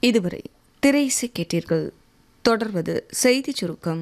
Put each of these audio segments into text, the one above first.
இதுவரை திரையிசை கேட்டீர்கள் தொடர்வது செய்தி சுருக்கம்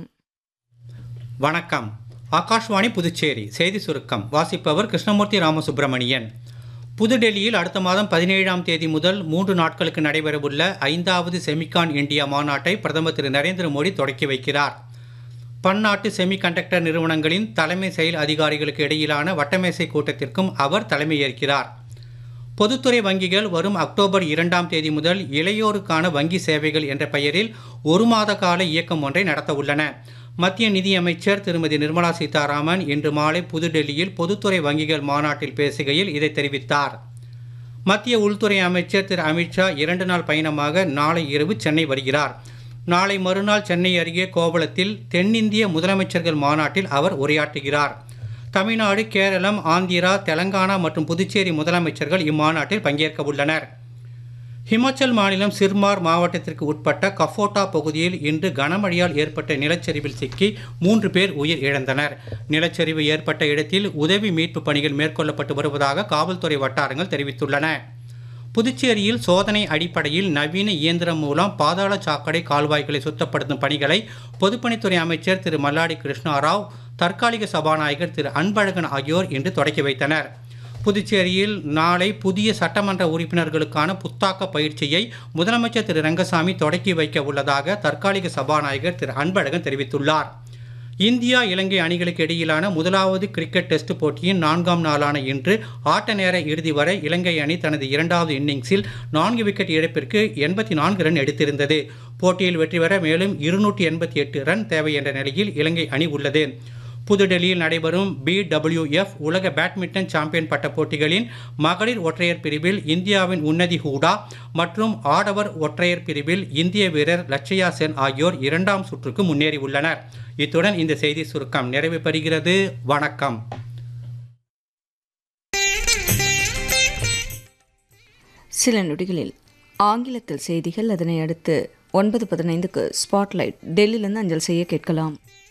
வணக்கம் ஆகாஷ்வாணி புதுச்சேரி செய்தி சுருக்கம் வாசிப்பவர் கிருஷ்ணமூர்த்தி ராமசுப்பிரமணியன் புதுடெல்லியில் அடுத்த மாதம் பதினேழாம் தேதி முதல் மூன்று நாட்களுக்கு நடைபெறவுள்ள ஐந்தாவது செமிகான் இந்தியா மாநாட்டை பிரதமர் திரு நரேந்திர மோடி தொடக்கி வைக்கிறார் பன்னாட்டு செமிகண்டக்டர் நிறுவனங்களின் தலைமை செயல் அதிகாரிகளுக்கு இடையிலான வட்டமேசை கூட்டத்திற்கும் அவர் தலைமையேற்கிறார் பொதுத்துறை வங்கிகள் வரும் அக்டோபர் இரண்டாம் தேதி முதல் இளையோருக்கான வங்கி சேவைகள் என்ற பெயரில் ஒரு மாத கால இயக்கம் ஒன்றை நடத்த உள்ளன மத்திய நிதியமைச்சர் திருமதி நிர்மலா சீதாராமன் இன்று மாலை புதுடெல்லியில் பொதுத்துறை வங்கிகள் மாநாட்டில் பேசுகையில் இதை தெரிவித்தார் மத்திய உள்துறை அமைச்சர் திரு அமித்ஷா இரண்டு நாள் பயணமாக நாளை இரவு சென்னை வருகிறார் நாளை மறுநாள் சென்னை அருகே கோவளத்தில் தென்னிந்திய முதலமைச்சர்கள் மாநாட்டில் அவர் உரையாற்றுகிறார் தமிழ்நாடு கேரளம் ஆந்திரா தெலங்கானா மற்றும் புதுச்சேரி முதலமைச்சர்கள் இம்மாநாட்டில் பங்கேற்க உள்ளனர் ஹிமாச்சல் மாநிலம் சிர்மார் மாவட்டத்திற்கு உட்பட்ட கஃபோட்டா பகுதியில் இன்று கனமழையால் ஏற்பட்ட நிலச்சரிவில் சிக்கி மூன்று பேர் உயிர் இழந்தனர் நிலச்சரிவு ஏற்பட்ட இடத்தில் உதவி மீட்பு பணிகள் மேற்கொள்ளப்பட்டு வருவதாக காவல்துறை வட்டாரங்கள் தெரிவித்துள்ளன புதுச்சேரியில் சோதனை அடிப்படையில் நவீன இயந்திரம் மூலம் பாதாள சாக்கடை கால்வாய்களை சுத்தப்படுத்தும் பணிகளை பொதுப்பணித்துறை அமைச்சர் திரு மல்லாடி கிருஷ்ணாராவ் தற்காலிக சபாநாயகர் திரு அன்பழகன் ஆகியோர் இன்று தொடக்கி வைத்தனர் புதுச்சேரியில் நாளை புதிய சட்டமன்ற உறுப்பினர்களுக்கான புத்தாக்க பயிற்சியை முதலமைச்சர் திரு ரங்கசாமி தொடக்கி வைக்க உள்ளதாக தற்காலிக சபாநாயகர் திரு அன்பழகன் தெரிவித்துள்ளார் இந்தியா இலங்கை அணிகளுக்கு இடையிலான முதலாவது கிரிக்கெட் டெஸ்ட் போட்டியின் நான்காம் நாளான இன்று ஆட்ட நேர இறுதி வரை இலங்கை அணி தனது இரண்டாவது இன்னிங்ஸில் நான்கு விக்கெட் இழப்பிற்கு எண்பத்தி நான்கு ரன் எடுத்திருந்தது போட்டியில் வெற்றி பெற மேலும் இருநூற்றி எண்பத்தி எட்டு ரன் தேவை என்ற நிலையில் இலங்கை அணி உள்ளது புதுடெல்லியில் நடைபெறும் பிடபிள்யூஎஃப் உலக பேட்மிண்டன் சாம்பியன் பட்ட போட்டிகளின் மகளிர் ஒற்றையர் பிரிவில் இந்தியாவின் உன்னதி ஹூடா மற்றும் ஆடவர் ஒற்றையர் பிரிவில் இந்திய வீரர் லட்சயா சென் ஆகியோர் இரண்டாம் சுற்றுக்கு முன்னேறி உள்ளனர் இத்துடன் இந்த செய்தி சுருக்கம் நிறைவு பெறுகிறது வணக்கம் சில நொடிகளில் ஆங்கிலத்தில் செய்திகள் அதனை அடுத்து ஒன்பது பதினைந்துக்கு ஸ்பாட்லைட் டெல்லியிலிருந்து அஞ்சல் செய்ய கேட்கலாம்